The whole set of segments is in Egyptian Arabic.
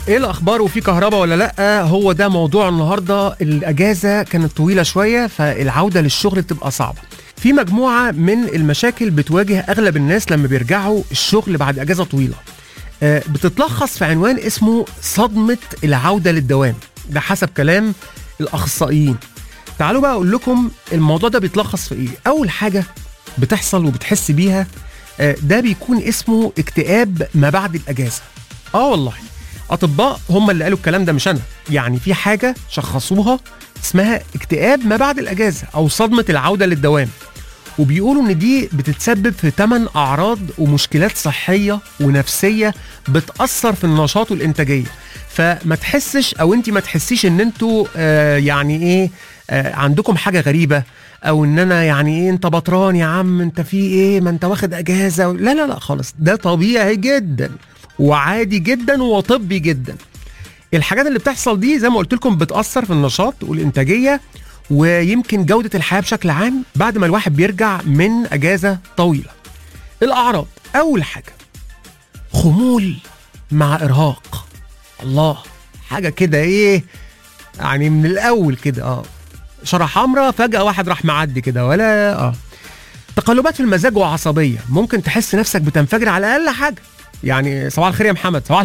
ايه الاخبار وفي كهرباء ولا لا هو ده موضوع النهارده الاجازه كانت طويله شويه فالعوده للشغل بتبقى صعبه في مجموعه من المشاكل بتواجه اغلب الناس لما بيرجعوا الشغل بعد اجازه طويله آه، بتتلخص في عنوان اسمه صدمه العوده للدوام ده حسب كلام الاخصائيين تعالوا بقى اقول لكم الموضوع ده بيتلخص في ايه اول حاجه بتحصل وبتحس بيها آه، ده بيكون اسمه اكتئاب ما بعد الاجازه اه والله اطباء هم اللي قالوا الكلام ده مش انا يعني في حاجه شخصوها اسمها اكتئاب ما بعد الاجازه او صدمه العوده للدوام وبيقولوا ان دي بتتسبب في 8 اعراض ومشكلات صحيه ونفسيه بتاثر في النشاط والانتاجيه فما تحسش او انت ما تحسيش ان انتوا آه يعني ايه آه عندكم حاجه غريبه او ان انا يعني ايه انت بطران يا عم انت في ايه ما انت واخد اجازه لا لا لا خالص ده طبيعي جدا وعادي جدا وطبي جدا الحاجات اللي بتحصل دي زي ما قلت لكم بتاثر في النشاط والانتاجيه ويمكن جوده الحياه بشكل عام بعد ما الواحد بيرجع من اجازه طويله الاعراض اول حاجه خمول مع ارهاق الله حاجه كده ايه يعني من الاول كده اه شرح حمراء فجاه واحد راح معدي كده ولا اه تقلبات في المزاج وعصبيه ممكن تحس نفسك بتنفجر على اقل حاجه يعني صباح الخير يا محمد صباح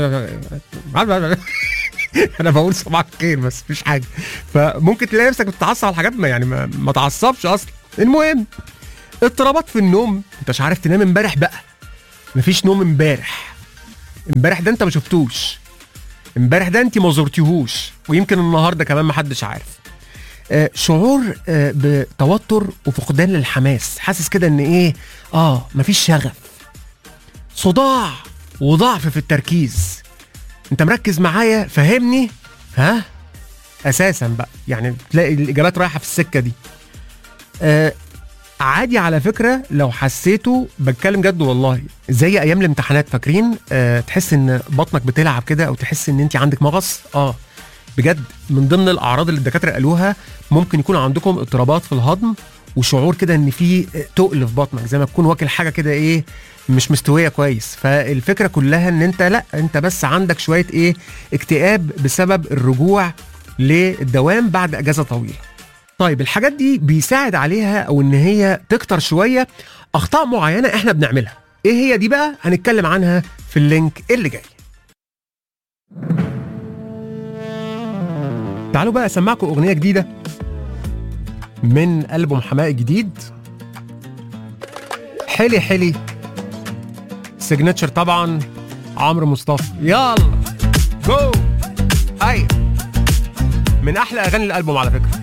النور انا بقول صباح الخير بس مفيش حاجه فممكن تلاقي نفسك بتتعصب على حاجات ما يعني ما, ما تعصبش اصلا المهم اضطرابات في النوم انت مش عارف تنام امبارح بقى مفيش نوم امبارح امبارح ده انت ما شفتوش امبارح ده انت ما زرتيهوش ويمكن النهارده كمان ما حدش عارف آه شعور آه بتوتر وفقدان للحماس حاسس كده ان ايه اه مفيش شغف صداع وضعف في التركيز انت مركز معايا فهمني ها اساسا بقى يعني تلاقي الاجابات رايحه في السكه دي آه عادي على فكره لو حسيته بتكلم جد والله زي ايام الامتحانات فاكرين آه تحس ان بطنك بتلعب كده او تحس ان انت عندك مغص اه بجد من ضمن الاعراض اللي الدكاتره قالوها ممكن يكون عندكم اضطرابات في الهضم وشعور كده ان في تقل في بطنك زي ما تكون واكل حاجه كده ايه مش مستويه كويس فالفكره كلها ان انت لا انت بس عندك شويه ايه اكتئاب بسبب الرجوع للدوام بعد اجازه طويله طيب الحاجات دي بيساعد عليها او ان هي تكتر شويه اخطاء معينه احنا بنعملها ايه هي دي بقى هنتكلم عنها في اللينك اللي جاي تعالوا بقى اسمعكم اغنيه جديده من ألبوم حماقي جديد حلي حلي سيجنتشر طبعا عمرو مصطفى يلا جو هاي من احلى اغاني الالبوم على فكره